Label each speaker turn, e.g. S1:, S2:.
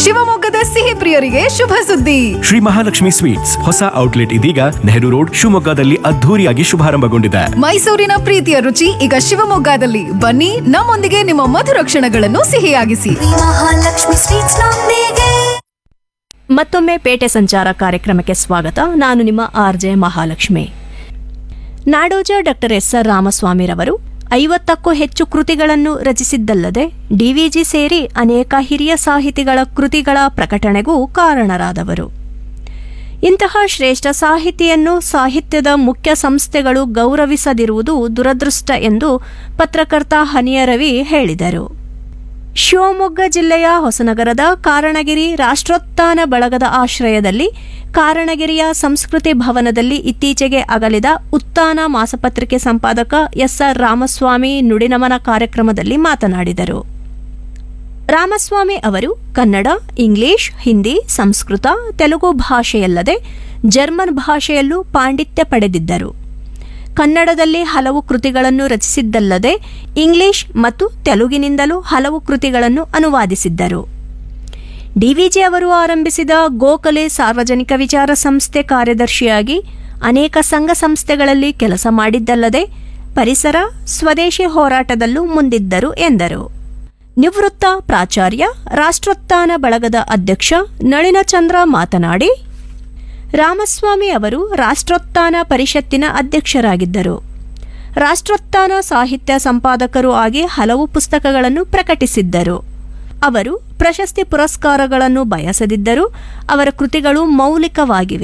S1: ಶಿವಮೊಗ್ಗದ ಸಿಹಿ ಪ್ರಿಯರಿಗೆ ಶುಭ ಸುದ್ದಿ
S2: ಶ್ರೀ ಮಹಾಲಕ್ಷ್ಮಿ ಸ್ವೀಟ್ಸ್ ಹೊಸ ಔಟ್ಲೆಟ್ ಇದೀಗ ನೆಹರು ರೋಡ್ ಶಿವಮೊಗ್ಗದಲ್ಲಿ ಅದ್ಧೂರಿಯಾಗಿ ಶುಭಾರಂಭಗೊಂಡಿದೆ
S1: ಮೈಸೂರಿನ ಪ್ರೀತಿಯ ರುಚಿ ಈಗ ಶಿವಮೊಗ್ಗದಲ್ಲಿ ಬನ್ನಿ ನಮ್ಮೊಂದಿಗೆ ನಿಮ್ಮ ಮಧುರ ಕ್ಷಣಗಳನ್ನು ಸಿಹಿಯಾಗಿಸಿ
S3: ಮಹಾಲಕ್ಷ್ಮಿ ಸ್ವೀಟ್ಸ್ ನೊಂದಿಗೆ
S4: ಮತ್ತೊಮ್ಮೆ ಪೇಟೆ ಸಂಚಾರ ಕಾರ್ಯಕ್ರಮಕ್ಕೆ ಸ್ವಾಗತ ನಾನು ನಿಮ್ಮ R J Mahalakshmi Nadoja doctor S R ರಾಮಸ್ವಾಮಿರವರು ಐವತ್ತಕ್ಕೂ ಹೆಚ್ಚು ಕೃತಿಗಳನ್ನು ರಚಿಸಿದ್ದಲ್ಲದೆ ಡಿವಿಜಿ ಸೇರಿ ಅನೇಕ ಹಿರಿಯ ಸಾಹಿತಿಗಳ ಕೃತಿಗಳ ಪ್ರಕಟಣೆಗೂ ಕಾರಣರಾದವರು ಇಂತಹ ಶ್ರೇಷ್ಠ ಸಾಹಿತಿಯನ್ನು ಸಾಹಿತ್ಯದ ಮುಖ್ಯ ಸಂಸ್ಥೆಗಳು ಗೌರವಿಸದಿರುವುದು ದುರದೃಷ್ಟ ಎಂದು ಪತ್ರಕರ್ತ ಹನಿಯ ರವಿ ಹೇಳಿದರು ಶಿವಮೊಗ್ಗ ಜಿಲ್ಲೆಯ ಹೊಸನಗರದ ಕಾರಣಗಿರಿ ರಾಷ್ಟ್ರೋತ್ಥಾನ ಬಳಗದ ಆಶ್ರಯದಲ್ಲಿ ಕಾರಣಗಿರಿಯ ಸಂಸ್ಕೃತಿ ಭವನದಲ್ಲಿ ಇತ್ತೀಚೆಗೆ ಅಗಲಿದ ಉತ್ಥಾನ ಮಾಸಪತ್ರಿಕೆ ಸಂಪಾದಕ ಎಸ್ ಆರ್ ರಾಮಸ್ವಾಮಿ ನುಡಿನಮನ ಕಾರ್ಯಕ್ರಮದಲ್ಲಿ ಮಾತನಾಡಿದರು ರಾಮಸ್ವಾಮಿ ಅವರು ಕನ್ನಡ ಇಂಗ್ಲಿಷ್ ಹಿಂದಿ ಸಂಸ್ಕೃತ ತೆಲುಗು ಭಾಷೆಯಲ್ಲದೆ ಜರ್ಮನ್ ಭಾಷೆಯಲ್ಲೂ ಪಾಂಡಿತ್ಯ ಪಡೆದಿದ್ದರು ಕನ್ನಡದಲ್ಲಿ ಹಲವು ಕೃತಿಗಳನ್ನು ರಚಿಸಿದ್ದಲ್ಲದೆ ಇಂಗ್ಲಿಷ್ ಮತ್ತು ತೆಲುಗಿನಿಂದಲೂ ಹಲವು ಕೃತಿಗಳನ್ನು ಅನುವಾದಿಸಿದ್ದರು ಡಿವಿಜಿ ಅವರು ಆರಂಭಿಸಿದ ಗೋಖಲೆ ಸಾರ್ವಜನಿಕ ವಿಚಾರ ಸಂಸ್ಥೆ ಕಾರ್ಯದರ್ಶಿಯಾಗಿ ಅನೇಕ ಸಂಘ ಸಂಸ್ಥೆಗಳಲ್ಲಿ ಕೆಲಸ ಮಾಡಿದ್ದಲ್ಲದೆ ಪರಿಸರ ಸ್ವದೇಶಿ ಹೋರಾಟದಲ್ಲೂ ಮುಂದಿದ್ದರು ಎಂದರು ನಿವೃತ್ತ ಪ್ರಾಚಾರ್ಯ ರಾಷ್ಟ್ರೋತ್ಥಾನ ಬಳಗದ ಅಧ್ಯಕ್ಷ ನಳಿನಚಂದ್ರ ಮಾತನಾಡಿ ರಾಮಸ್ವಾಮಿ ಅವರು ರಾಷ್ಟ್ರೋತ್ಥಾನ ಪರಿಷತ್ತಿನ ಅಧ್ಯಕ್ಷರಾಗಿದ್ದರು ರಾಷ್ಟ್ರೋತ್ಥಾನ ಸಾಹಿತ್ಯ ಸಂಪಾದಕರು ಆಗಿ ಹಲವು ಪುಸ್ತಕಗಳನ್ನು ಪ್ರಕಟಿಸಿದ್ದರು ಅವರು ಪ್ರಶಸ್ತಿ ಪುರಸ್ಕಾರಗಳನ್ನು ಬಯಸದಿದ್ದರೂ ಅವರ ಕೃತಿಗಳು ಮೌಲಿಕವಾಗಿವೆ